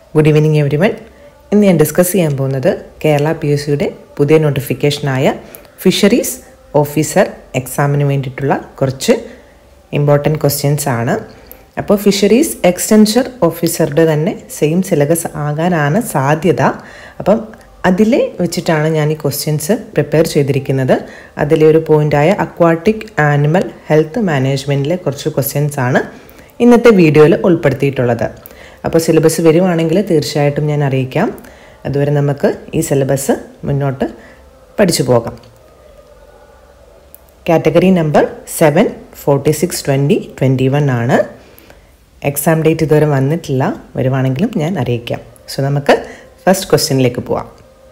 Good evening every one ഇന്ന് ഞാൻ discuss ചെയ്യാൻ പോകുന്നത് കേരള പി എസ് സിയുടെ പുതിയ നോട്ടിഫിക്കേഷനായ ഫിഷറീസ് ഓഫീസർ എക്സാമിന് വേണ്ടിയിട്ടുള്ള കുറച്ച് ഇമ്പോർട്ടൻറ്റ് ക്വസ്റ്റ്യൻസ് ആണ് അപ്പോൾ ഫിഷറീസ് എക്സ്റ്റൻഷർ ഓഫീസറുടെ തന്നെ സെയിം സിലബസ് ആകാനാണ് സാധ്യത അപ്പം അതിലെ വെച്ചിട്ടാണ് ഞാൻ ഈ ക്വസ്റ്റ്യൻസ് പ്രിപ്പയർ ചെയ്തിരിക്കുന്നത് അതിലെ ഒരു പോയിൻ്റായ അക്വാട്ടിക് ആനിമൽ ഹെൽത്ത് മാനേജ്മെൻറ്റിലെ കുറച്ച് ക്വസ്റ്റ്യൻസ് ആണ് ഇന്നത്തെ വീഡിയോയിൽ ഉൾപ്പെടുത്തിയിട്ടുള്ളത് അപ്പോൾ സിലബസ് വരുവാണെങ്കിൽ തീർച്ചയായിട്ടും ഞാൻ അറിയിക്കാം അതുവരെ നമുക്ക് ഈ സിലബസ് മുന്നോട്ട് പഠിച്ചു പോകാം category number seven forty six twenty twenty one ആണ് എക്സാം ഡേറ്റ് ഇതുവരെ വന്നിട്ടില്ല വരുവാണെങ്കിലും ഞാൻ അറിയിക്കാം സോ നമുക്ക് ഫസ്റ്റ് ക്വസ്റ്റ്യനിലേക്ക് പോവാം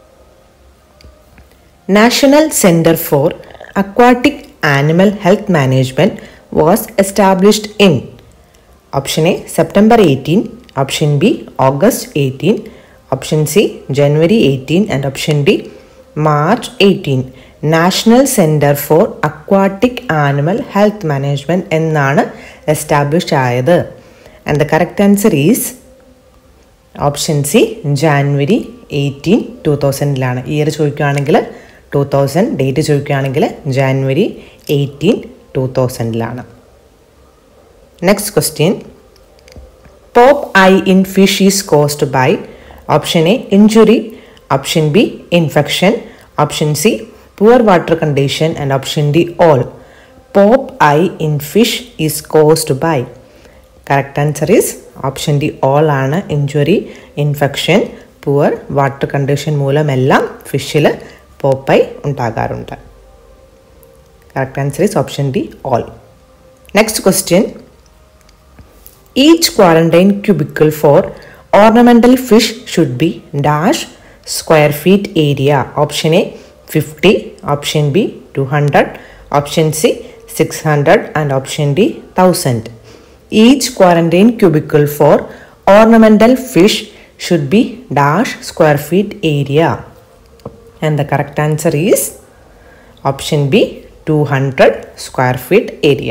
national centre for aquatic animal health management was established in option A September eighteen option B August eighteen option C January eighteen and option D March eighteen national centre for aquatic animal health management എന്നാണ് establish ആയത് and the correct answer is option C January eighteen two തൗസൻഡിലാണ് year ചോദിക്കുകയാണെങ്കിൽ two thousand date ചോദിക്കുകയാണെങ്കിൽ January eighteen two തൗസൻഡിലാണ് next question pop eye in fish is caused by option A injury option B infection option C poor water condition and option D all pop eye in fish is caused by correct answer is option D all ആണ് injury infection poor water condition മൂലമെല്ലാം ഫിഷിൽ popeye ഉണ്ടാകാറുണ്ട് correct answer is option D all next question each quarantine cubicle for ornamental fish should be dash square feet area option A fifty option B two hundred option C six hundred and option D thousand each quarantine cubicle for ornamental fish should be dash square feet area and the correct answer is option B two hundred square feet area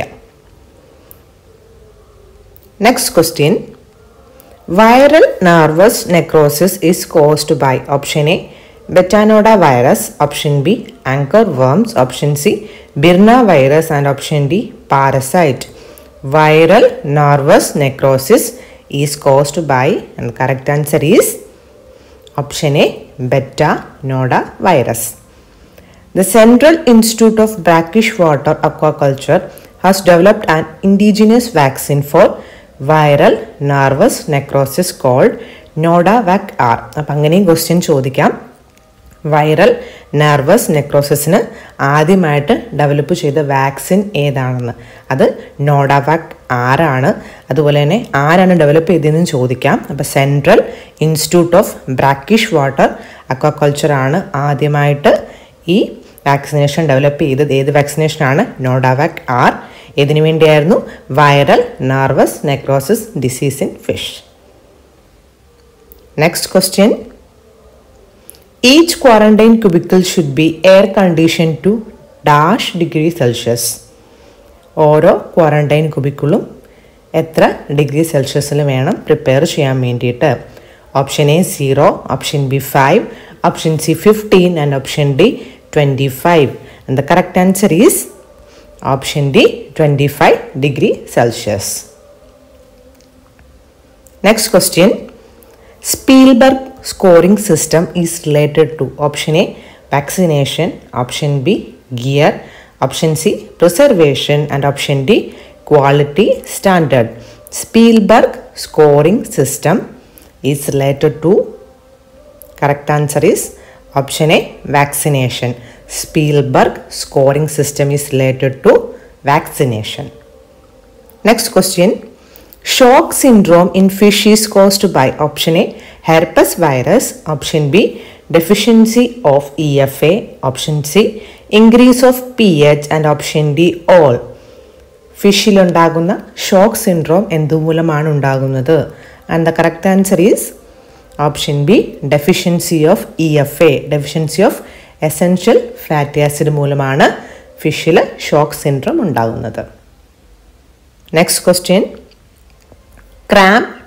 Next question. Viral nervous necrosis is caused by option A. Betanoda virus, option B. Anchor worms, option C. Birna virus and option D. Parasite. Viral nervous necrosis is caused by and the correct answer is option A. Betanoda virus. The Central Institute of Brackish Water Aquaculture has developed an indigenous vaccine for viral nervous necrosis called Nodavac R അപ്പം അങ്ങനെയും question ചോദിക്കാം viral nervous നെക്രോസിസിന് ആദ്യമായിട്ട് develop ചെയ്ത vaccine ഏതാണെന്ന് അത് നോഡാവാക് ആറാണ് അതുപോലെ തന്നെ ആരാണ് ഡെവലപ്പ് ചെയ്തതെന്ന് ചോദിക്കാം അപ്പോൾ central institute of brackish water aquaculture ആണ് ആദ്യമായിട്ട് ഈ വാക്സിനേഷൻ ഡെവലപ്പ് ചെയ്തത് ഏത് വാക്സിനേഷനാണ് നോഡാവാക് ആർ ഇതിനു വേണ്ടിയായിരുന്നു viral nervous necrosis disease in fish next question each quarantine cubicle should be air condition to dash degree Celsius ഓരോ ക്വാറന്റൈൻ ക്യൂബിക്കിളും എത്ര ഡിഗ്രി സെൽഷ്യസിൽ വേണം പ്രിപ്പയർ ചെയ്യാൻ വേണ്ടിയിട്ട് option A zero option B five option C fifteen and option D twenty five and the correct answer is option D twenty five degree Celsius next question Spielberg scoring system is related to option A vaccination option B gear option C preservation and option D quality standard Spielberg scoring system is related to correct answer is option A vaccination Spielberg scoring system is related to vaccination. Next question. Shock syndrome in fish is caused by option A. Herpes virus. Option B. Deficiency of EFA. Option C. Increase of pH. And option D. All. ഫിഷിലുണ്ടാകുന്ന shock syndrome എന്തുമൂലമാണ് ഉണ്ടാകുന്നത് and the correct answer is option B deficiency of E F A deficiency of essential fatty acid മൂലമാണ് ഫിഷിൽ shock syndrome ഉണ്ടാകുന്നത് next question cramp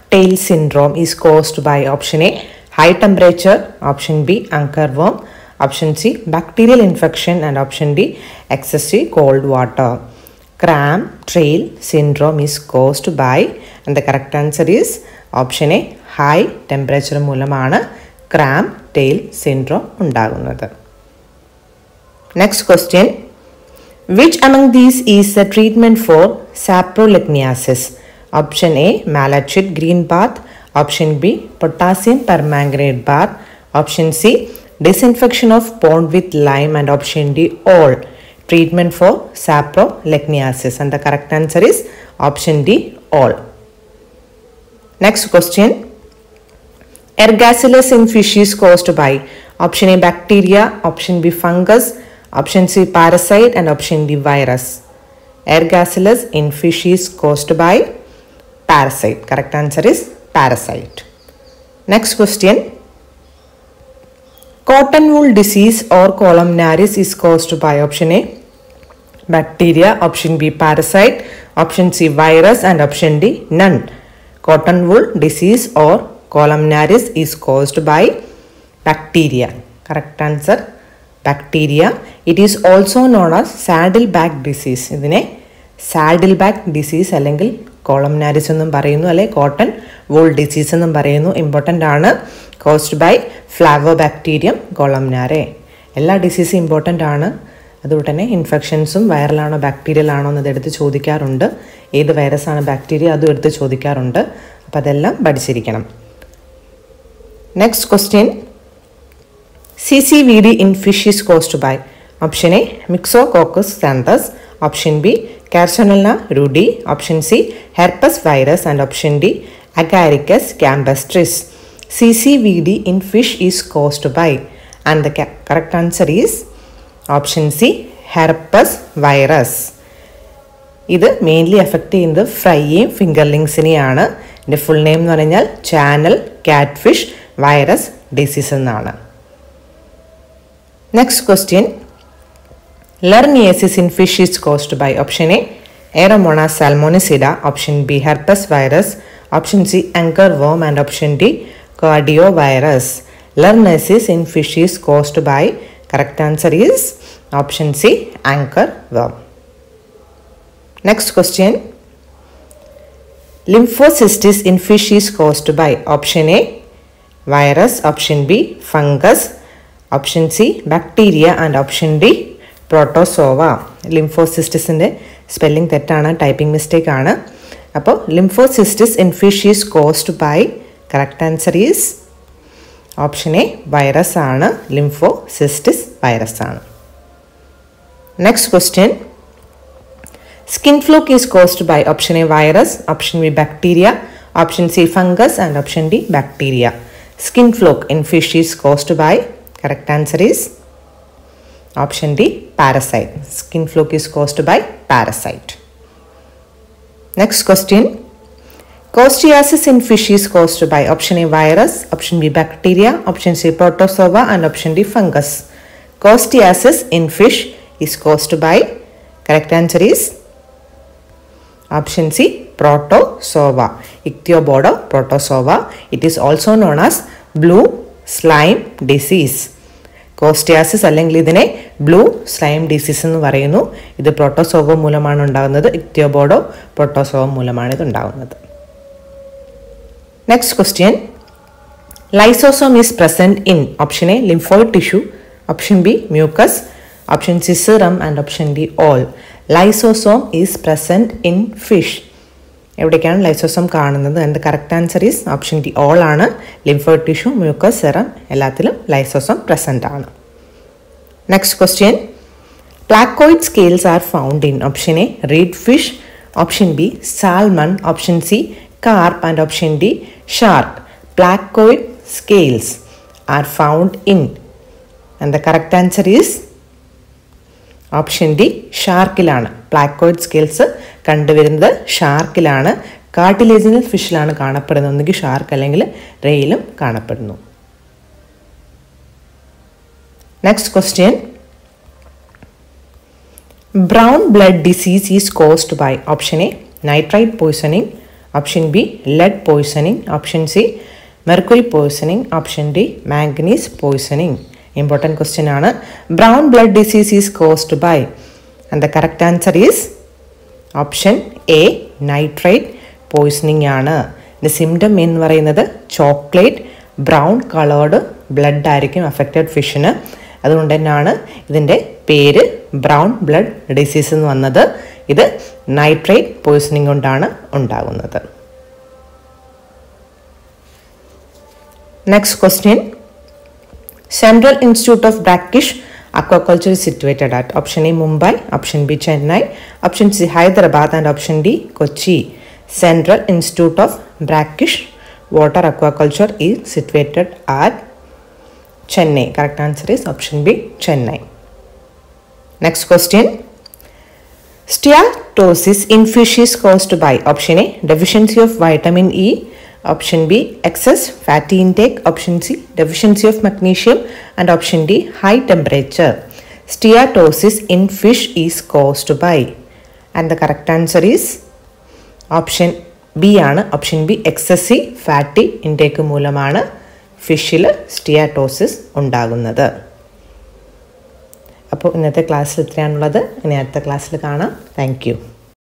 tail syndrome is caused by option A high temperature, option B anchor worm, option C bacterial infection, and option D excessive cold water. Cramp trail syndrome is caused by, and the correct answer is option A high temperature മൂലമാണ് cramp tail syndrome ഉണ്ടാകുന്നത് next question which among these is the treatment for saprolegniasis option A malachite green bath option B potassium permanganate bath option C disinfection of pond with lime and option D all treatment for saprolegniasis and the correct answer is option D all next question Ergacillus in fish is caused by option A bacteria, option B fungus, option C parasite and option D virus. Ergacillus in fish is caused by parasite. Correct answer is parasite. Next question. Cotton wool disease or columnaris is caused by option A bacteria, option B parasite, option C virus and option D none. Cotton wool disease or columnaris is caused by bacteria. Correct answer bacteria. It is also known as saddleback disease. ഇതിനെ saddle back disease അല്ലെങ്കിൽ columnaris എന്നും പറയുന്നു അല്ലെ cotton wool disease എന്നും പറയുന്നു important ആണ് caused by flavobacterium columnare എല്ലാ ഡിസീസും ഇമ്പോർട്ടൻ്റ് ആണ് അതുകൊണ്ട് തന്നെ ഇൻഫെക്ഷൻസും വൈറലാണോ ബാക്ടീരിയൽ ആണോ എന്നത് എടുത്ത് ചോദിക്കാറുണ്ട് ഏത് വൈറസാണ് ബാക്ടീരിയ അതും എടുത്ത് ചോദിക്കാറുണ്ട് അപ്പോൾ അതെല്ലാം പഠിച്ചിരിക്കണം next question C C V D in fish is caused by option A myxococcus xanthus option B carsonella ruddii option C herpes virus and option D agaricus campestris C C V D in fish is caused by and the correct answer is option C herpes virus ഇത് mainly effect ചെയ്യുന്നത് ഫ്രൈയെയും ഫിംഗർലിങ്സിനെയാണ് ഇതിൻ്റെ full name എന്ന് പറഞ്ഞാൽ channel catfish virus disease എന്നാണ് next question lernaeasis in fish is caused by option A aeromonas salmonicida option B herpes virus option C anchor worm and option D cardio virus lernaeasis in fish is caused by correct answer is option C anchor worm next question lymphocystitis in fish is caused by option A virus option B fungus option C bacteria and option D protozoa ലിംഫോസിസ്റ്റിസിൻ്റെ spelling തെറ്റാണ് typing mistake ആണ് അപ്പോൾ lymphocystis in fish is caused by correct answer is option A virus ആണ് lymphocystis virus ആണ് next question Skin fluke is caused by option A virus, option B bacteria, option C fungus and option D bacteria. Skin fluke in fish is caused by, correct answer is option D parasite. Skin fluke is caused by parasite. Next question. Costiasis in fish is caused by option A virus, option B bacteria, option C protozoa and option D fungus. Costiasis in fish is caused by, correct answer is Option C Protozoa. Ichthyobodo protozoa. It is also known as blue slime disease. Costiasis അല്ലെങ്കിൽ ഇതിനെ blue slime disease എന്ന് പറയുന്നു ഇത് പ്രോട്ടോസോവോ മൂലമാണ് ഉണ്ടാകുന്നത് ഇക്തിയോബോഡോ പ്രോട്ടോസോവോ മൂലമാണ് ഇത് ഉണ്ടാകുന്നത് next question lysosome is present in option A lymphoid tissue option B mucus option C serum and option D all lysosome is present in fish എവിടേക്കാണ് ലൈസോസോം കാണുന്നത് and correct answer is option D all ആണ് lymphoid tissue mucus serum എല്ലാത്തിലും lysosome present ആണ് next question placoid scales are found in option A reed fish option B salmon option C carp and option D shark placoid scales are found in and the correct answer is option D ഷാർക്കിലാണ് placoid scales കണ്ടുവരുന്നത് ഷാർക്കിലാണ് കാർട്ടിലേജിനൽ ഫിഷിലാണ് കാണപ്പെടുന്നത് ഒന്നുകിൽ shark അല്ലെങ്കിൽ റെയിലും കാണപ്പെടുന്നു next question brown blood disease is caused by option A nitrite poisoning option B lead poisoning option C mercury poisoning option D manganese poisoning important question ആണ് brown blood disease is caused by and the correct answer is option A nitrate poisoning ആണ് ഇതിൻ്റെ symptom എന്ന് പറയുന്നത് chocolate brown coloured blood ആയിരിക്കും affected ഫിഷിന് അതുകൊണ്ട് തന്നെയാണ് ഇതിൻ്റെ പേര് ബ്രൗൺ ബ്ലഡ് ഡിസീസ് എന്ന് വന്നത് ഇത് നൈട്രേറ്റ് പോയ്സണിങ് കൊണ്ടാണ് ഉണ്ടാകുന്നത് next question central institute of brackish aquaculture is situated at option A Mumbai, option B Chennai, option C Hyderabad and option D Kochi. Central Institute of Brackish Water Aquaculture is situated at Chennai. Correct answer is option B Chennai. Next question. Steatosis in fish is caused by option A deficiency of vitamin E, option B excess fatty intake, option C deficiency of magnesium and option D high temperature. Steatosis in fish is caused by and the correct answer is option B ആണ് option B excessive fatty intake മൂലമാണ് ഫിഷിൽ സ്റ്റിയാറ്റോസിസ് ഉണ്ടാകുന്നത് അപ്പോൾ ഇന്നത്തെ ക്ലാസ്സിൽ ഇത്രയാണുള്ളത് ഇനി അടുത്ത ക്ലാസ്സിൽ കാണാം താങ്ക്